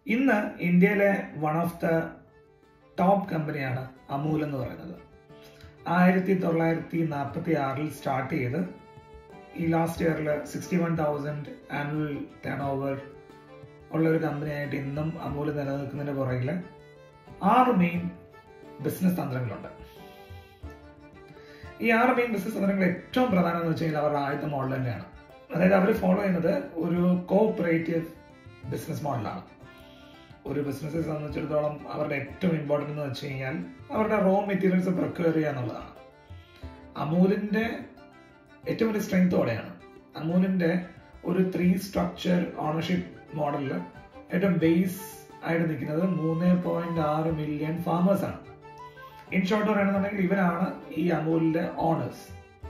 ഇന്ന് ഇന്ത്യയിലെ one of the top കമ്പനിയാണ് അമൂൽ എന്ന് പറയുന്നത് ആയിരത്തി തൊള്ളായിരത്തി നാൽപ്പത്തി ആറിൽ സ്റ്റാർട്ട് ചെയ്ത് ഈ ലാസ്റ്റ് ഇയറിൽ sixty one thousand annual turnover ഉള്ള ഒരു കമ്പനിയായിട്ട് ഇന്നും അമൂൽ നിലനിൽക്കുന്നതിന് പുറകിൽ ആറ് മെയിൻ ബിസിനസ് തന്ത്രങ്ങളുണ്ട് ഈ ആറ് മെയിൻ ബിസിനസ് തന്ത്രങ്ങൾ ഏറ്റവും പ്രധാനം എന്ന് വെച്ച് കഴിഞ്ഞാൽ അവരുടെ ആദ്യത്തെ മോഡൽ തന്നെയാണ് അതായത് അവർ ഫോളോ ചെയ്യുന്നത് ഒരു കോഓപ്പറേറ്റീവ് ബിസിനസ് മോഡലാണ് ഒരു ബിസിനസ്സിനെ സംബന്ധിച്ചിടത്തോളം അവരുടെ ഏറ്റവും ഇമ്പോർട്ടൻ്റ് എന്ന് വെച്ച് കഴിഞ്ഞാൽ അവരുടെ റോ മെറ്റീരിയൽസ് പ്രൊക്യൂർ ചെയ്യുക എന്നുള്ളതാണ് അമൂലിന്റെ ഏറ്റവും വലിയ സ്ട്രെങ്തോടെയാണ് അമൂലിന്റെ ഒരു ത്രീ സ്ട്രക്ചർ ഓണർഷിപ്പ് മോഡലിൽ ഏറ്റവും ബേസ് ആയിട്ട് നിൽക്കുന്നത് മൂന്ന് പോയിന്റ് ആറ് മില്യൺ ഫാമേഴ്സ് ആണ് ഇൻ ഷോർട്ട് പറയുകയാണെന്നുണ്ടെങ്കിൽ ഇവരാണ് ഈ അമൂലിന്റെ ഓണേഴ്സ്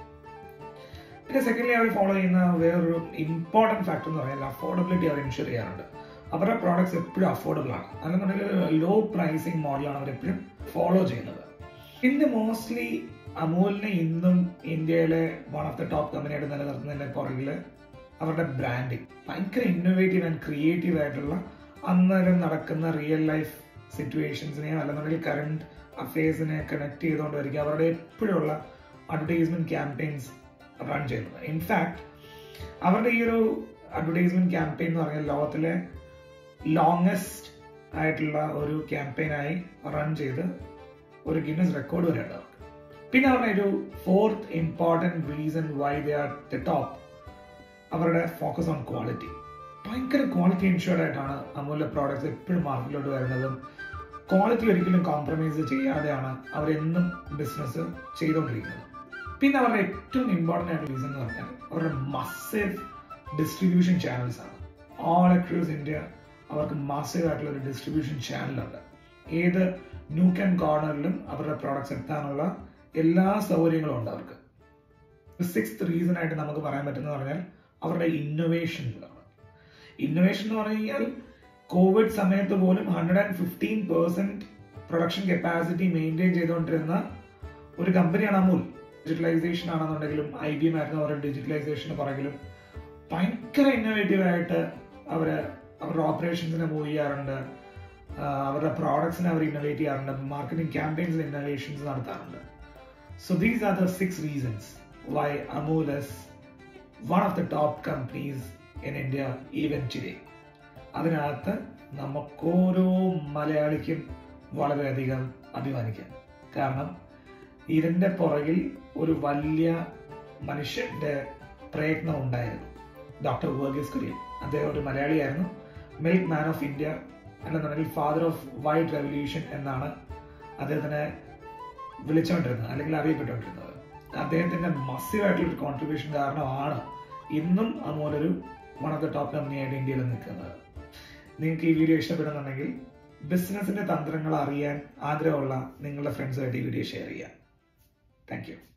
പിന്നെ സെക്കൻഡ്ലി അവർ ഫോളോ ചെയ്യുന്ന വേറൊരു ഇമ്പോർട്ടൻറ്റ് ഫാക്ടർ എന്ന് പറഞ്ഞാൽ അഫോർഡബിലിറ്റി അവർ ഇൻഷുർ ചെയ്യാറുണ്ട് അവരുടെ പ്രോഡക്ട്സ് എപ്പോഴും അഫോർഡബിൾ ആണ് അല്ലെന്നുണ്ടെങ്കിൽ ലോ പ്രൈസിങ് മോഡലാണ് അവർ എപ്പോഴും ഫോളോ ചെയ്യുന്നത് ഇന്ന് മോസ്റ്റ്ലി അമൂലിനെ ഇന്നും ഇന്ത്യയിലെ വൺ ഓഫ് ദ ടോപ്പ് കമ്പനിയായിട്ട് നിലനിർത്തുന്നതിന്റെ പുറകിൽ അവരുടെ ബ്രാൻഡിങ് ഭയങ്കര ഇന്നോവേറ്റീവ് ആൻഡ് ക്രിയേറ്റീവ് ആയിട്ടുള്ള അന്നേരം നടക്കുന്ന റിയൽ ലൈഫ് സിറ്റുവേഷൻസിനെയോ അല്ലെന്നുണ്ടെങ്കിൽ കറണ്ട് അഫയേഴ്സിനെ കണക്ട് ചെയ്തുകൊണ്ടിരിക്കുക അവരുടെ എപ്പോഴുള്ള അഡ്വർടൈസ്മെന്റ് ക്യാമ്പയിൻസ് റൺ ചെയ്യുന്നത് ഇൻഫാക്ട് അവരുടെ ഈ ഒരു അഡ്വർടൈസ്മെന്റ് ക്യാമ്പയിൻ എന്ന് പറഞ്ഞാൽ ലോകത്തിലെ ലോങ്സ്റ്റ് ആയിട്ടുള്ള ഒരു ക്യാമ്പയിനായി റൺ ചെയ്ത് ഒരു ഗിന്നസ് റെക്കോർഡ് വരെ ഉണ്ട് അവർക്ക് പിന്നെ അവരുടെ ഒരു fourth important reason why they are the top അവരുടെ ഫോക്കസ് ഓൺ ക്വാളിറ്റി ഭയങ്കര ക്വാളിറ്റി ഇൻഷുർഡ് ആയിട്ടാണ് അമൂലിലെ പ്രോഡക്ട്സ് എപ്പോഴും മാർക്കറ്റിലോട്ട് വരുന്നതും ക്വാളിറ്റി ഒരിക്കലും കോംപ്രമൈസ് ചെയ്യാതെയാണ് അവരെന്നും ബിസിനസ് ചെയ്തുകൊണ്ടിരിക്കുന്നത് പിന്നെ അവരുടെ ഏറ്റവും ഇമ്പോർട്ടൻ്റ് ആയിട്ടുള്ള റീസൺ എന്ന് പറഞ്ഞാൽ അവരുടെ മസീവ് ഡിസ്ട്രിബ്യൂഷൻ ചാനൽസ് ആണ് ഓൾ അക്രോസ് ഇന്ത്യ അവർക്ക് മാസീവ് ആയിട്ടുള്ള ഒരു ഡിസ്ട്രിബ്യൂഷൻ ചാനലുണ്ട് ഏത് ന്യൂക്ക് ആൻഡ് കോർണറിലും അവരുടെ പ്രോഡക്ട്സ് എത്താനുള്ള എല്ലാ സൗകര്യങ്ങളും ഉണ്ട് അവർക്ക് സിക്സ് റീസൺ ആയിട്ട് നമുക്ക് പറയാൻ പറ്റുന്ന പറഞ്ഞാൽ അവരുടെ ഇന്നോവേഷനിലാണ് ഇന്നോവേഷൻ എന്ന് പറഞ്ഞു കഴിഞ്ഞാൽ കോവിഡ് സമയത്ത് പോലും hundred and fifteen percent production capacity maintain ചെയ്തുകൊണ്ടിരുന്ന ഒരു കമ്പനിയാണ് അമൂൽ ഡിജിറ്റലൈസേഷൻ ആണെന്നുണ്ടെങ്കിലും ഐ ബി എം ആയിരുന്നു അവരുടെ ഡിജിറ്റലൈസേഷന് പുറകിലും ഭയങ്കര ഇന്നോവേറ്റീവ് ആയിട്ട് അവര് അവരുടെ ഓപ്പറേഷൻസിനെ മൂവ് ചെയ്യാറുണ്ട് അവരുടെ പ്രോഡക്ട്സിനെ അവർ ഇന്നോവേറ്റ് ചെയ്യാറുണ്ട് മാർക്കറ്റിംഗ് ക്യാമ്പയിൻസ് ഇന്നോവേഷൻസ് നടത്താറുണ്ട് so these are the six reasons why Amul is one of the top companies in India even today അതിനകത്ത് നമുക്കോരോ മലയാളിക്കും വളരെയധികം അഭിമാനിക്കാം കാരണം ഇതിന്റെ പുറകിൽ ഒരു വലിയ മനുഷ്യന്റെ പ്രയത്നം ഉണ്ടായിരുന്നു ഡോക്ടർ വർഗീസ് കുര്യൻ അദ്ദേഹം ഒരു മലയാളിയായിരുന്നു മിൽക്ക് മാൻ ഓഫ് ഇന്ത്യ അല്ലെന്നുണ്ടെങ്കിൽ ഫാദർ ഓഫ് വൈറ്റ് റെവല്യൂഷൻ എന്നാണ് അദ്ദേഹത്തിനെ വിളിച്ചുകൊണ്ടിരുന്നത് അല്ലെങ്കിൽ അറിയപ്പെട്ടുകൊണ്ടിരുന്നത് അദ്ദേഹത്തിന്റെ മസീവ് ആയിട്ടുള്ള ഒരു കോൺട്രിബ്യൂഷൻ കാരണമാണ് ഇന്നും അമൂൽ ഒരു വൺ ഓഫ് ദ ടോപ്പ് കമ്പനിയായിട്ട് ഇന്ത്യയിൽ നിൽക്കുന്നത് നിങ്ങൾക്ക് ഈ വീഡിയോ ഇഷ്ടപ്പെടുന്നുണ്ടെങ്കിൽ ബിസിനസിന്റെ തന്ത്രങ്ങൾ അറിയാൻ ആഗ്രഹമുള്ള നിങ്ങളുടെ ഫ്രണ്ട്സുമായിട്ട് ഈ വീഡിയോ ഷെയർ ചെയ്യാം താങ്ക് യു